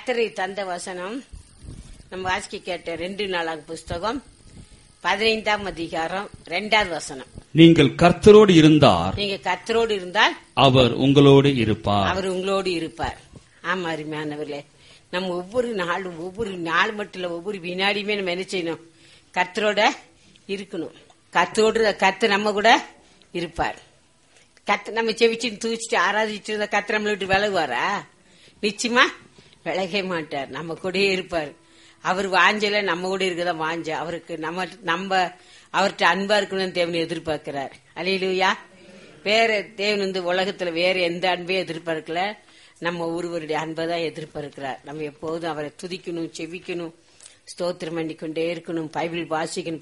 கத்தரை தந்த வசனம் நம்ம வாசிக்க கேட்ட ரெண்டு நாளாக புஸ்தகம் பதினைந்தாம் அதிகாரம் ரெண்டாவது வசனம் நீங்கள் கர்த்தரோடு இருந்தார் நீங்க கத்தரோடு இருந்தால் அவர் உங்களோடு இருப்பார் அவர் உங்களோடு இருப்பார் ஆமா அருமையானவர்களே நம்ம ஒவ்வொரு நாளும் ஒவ்வொரு நாள் மட்டும் இல்ல ஒவ்வொரு வினாடியுமே நம்ம என்ன செய்யணும் கத்தரோட இருக்கணும் கத்தரோடு கத்து நம்ம கூட இருப்பார் கத்து நம்ம செவிச்சு தூச்சிட்டு ஆராதிச்சுட்டு இருந்தா கத்து நம்மளை விட்டு விலகுவாரா நிச்சயமா விலகவே மாட்டார் நம்ம கூடயே இருப்பார் அவர் வாஞ்சல நம்ம கூட இருக்கதான் வாஞ்ச அவருக்கு நம்ம நம்ம அவர்கிட்ட அன்பா இருக்கணும்னு தேவன் எதிர்பார்க்கிறார் அலையிலுயா வேற தேவன் வந்து உலகத்துல வேற எந்த அன்பையும் எதிர்பார்க்கல நம்ம ஒருவருடைய அன்பை தான் எதிர்பார்க்கிறார் நம்ம எப்போதும் அவரை துதிக்கணும் செவிக்கணும் ஸ்தோத்திரம் பண்ணிக்கொண்டே இருக்கணும் பைபிள் வாசிக்கணும்